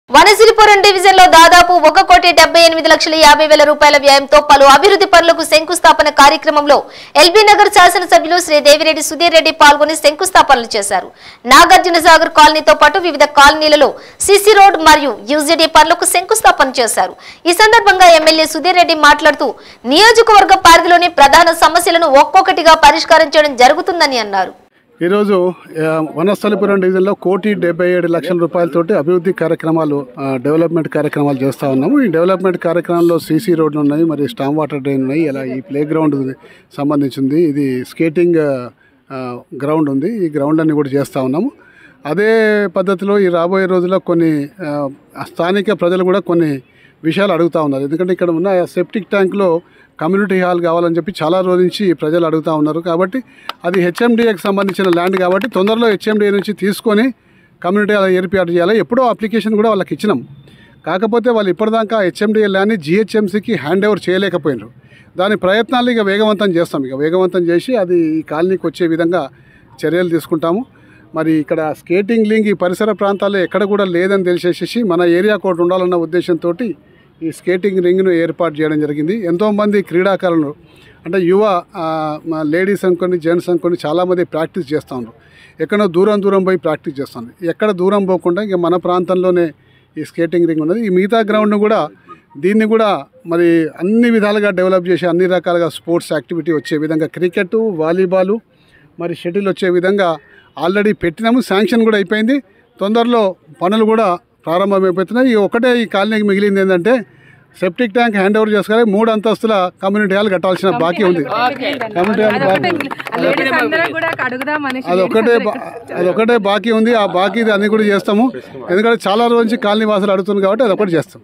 వనసిరిపురం division లో దాదాపు ఒక కోటి డెబ్బై ఎనిమిది లక్షల యాభై వేల రూపాయల వ్యయంతో పలు అభివృద్ధి పనులకు శంకుస్థాపన కార్యక్రమంలో ఎల్బీ నగర్ శాసనసభ్యులు శ్రీ దేవిరెడ్డి సుధీర్ రెడ్డి పాల్గొని శంకుస్థాపనలు చేశారు నాగార్జున సాగర్ కాలనీతో పాటు వివిధ కాలనీలలో సిసి రోడ్ మరియు యూజీడీ పనులకు శంకుస్థాపన చేశారు ఈ సందర్భంగా ఎమ్మెల్యే సుధీర్ రెడ్డి మాట్లాడుతూ నియోజకవర్గ పరిధిలోని ప్రధాన సమస్యలను ఒక్కొక్కటిగా పరిష్కారం చేయడం జరుగుతుందని అన్నారు ఈరోజు ఆ, వనస్థలిపురం డివిజన్లో కోటి డెబ్బై ఏడు లక్షల రూపాయలతోటి అభివృద్ధి కార్యక్రమాలు ఆ, డెవలప్మెంట్ కార్యక్రమాలు చేస్తూ ఉన్నాము ఈ డెవలప్మెంట్ కార్యక్రమాల్లో సీసీ రోడ్లు ఉన్నాయి మరి స్టామ్ వాటర్ డ్రైన్ ఉన్నాయి ఇలా ఈ ప్లే గ్రౌండ్ సంబంధించింది ఇది స్కేటింగ్ ఆ, గ్రౌండ్ ఉంది ఈ గ్రౌండ్ అన్ని కూడా చేస్తూ ఉన్నాము అదే పద్ధతిలో ఈ రాబోయే రోజుల్లో కొన్ని ఆ, స్థానిక ప్రజలు కూడా కొన్ని విషయాలు అడుగుతూ ఉన్నారు ఎందుకంటే ఇక్కడ ఉన్న సెప్టిక్ ట్యాంక్లో కమ్యూనిటీ హాల్ కావాలని చెప్పి చాలా రోజుల నుంచి ప్రజలు అడుగుతూ ఉన్నారు కాబట్టి అది హెచ్ఎండిఏకి సంబంధించిన ల్యాండ్ కాబట్టి తొందరలో హెచ్ఎండిఏ నుంచి తీసుకొని కమ్యూనిటీ హాల్ ఏర్పాటు చేయాలి ఎప్పుడో అప్లికేషన్ కూడా వాళ్ళకి ఇచ్చినాం కాకపోతే వాళ్ళు ఇప్పటిదాకా హెచ్ఎండిఏ ల్యాండ్ని జిహెచ్ఎంసీకి హ్యాండ్ ఓవర్ చేయలేకపోయినారు దాని ప్రయత్నాలు ఇక వేగవంతం చేస్తాం ఇక వేగవంతం చేసి అది ఈ కాలనీకి వచ్చే విధంగా చర్యలు తీసుకుంటాము మరి ఇక్కడ స్కేటింగ్ లింక్ ఈ పరిసర ప్రాంతాల్లో ఎక్కడ కూడా లేదని తెలిసేసేసి మన ఏరియా కోటి ఉండాలన్న ఉద్దేశంతో ఈ స్కేటింగ్ రింగ్ను ఏర్పాటు చేయడం జరిగింది ఎంతోమంది క్రీడాకారులు అంటే యువ ఆ, మా లేడీస్ అనుకోని జెంట్స్ అనుకోని చాలామంది ప్రాక్టీస్ చేస్తూ ఉన్నారు ఎక్కడో దూరం దూరం పోయి ప్రాక్టీస్ చేస్తుంది ఎక్కడ దూరం పోకుండా ఇక మన ప్రాంతంలోనే ఈ స్కేటింగ్ రింగ్ ఉన్నది ఈ మిగతా గ్రౌండ్ను కూడా దీన్ని కూడా మరి అన్ని విధాలుగా డెవలప్ చేసి అన్ని రకాలుగా స్పోర్ట్స్ యాక్టివిటీ వచ్చే విధంగా క్రికెట్ వాలీబాలు మరి షటిల్ వచ్చే విధంగా ఆల్రెడీ పెట్టినాము శాంక్షన్ కూడా అయిపోయింది తొందరలో పనులు కూడా ప్రారంభమైపోతున్నాయి ఈ ఒకటే ఈ కాలనీకి మిగిలింది ఏంటంటే సెప్టిక్ ట్యాంక్ హ్యాండ్ ఓవర్ చేసుకోవాలి మూడు అంతస్తుల కమ్యూనిటీ హాల్ కట్టాల్సిన బాకీ ఉంది కమ్యూనిటీ హాల్ బాకీ లేడీస్ అందరూ కూడా అడుగుదాం అనేసి అది ఒకటే బా- అది ఒకటే బాకీ ఉంది ఆ బాకీ అన్ని కూడా చేస్తాము ఎందుకంటే చాలా రోజు నుంచి కాలనీ వాసులు అడుగుతుంది కాబట్టి అది ఒకటి చేస్తాం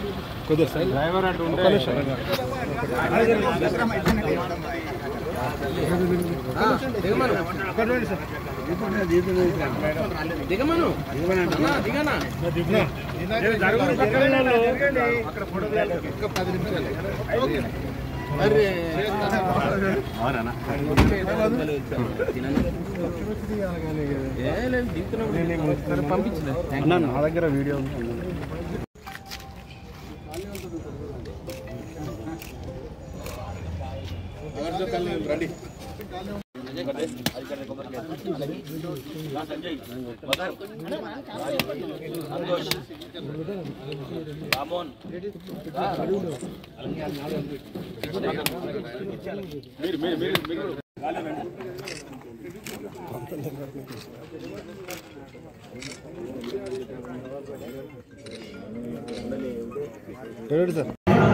నా దగ్గర వీడియో సార్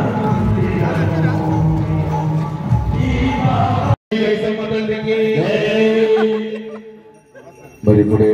మరి ఇప్పుడే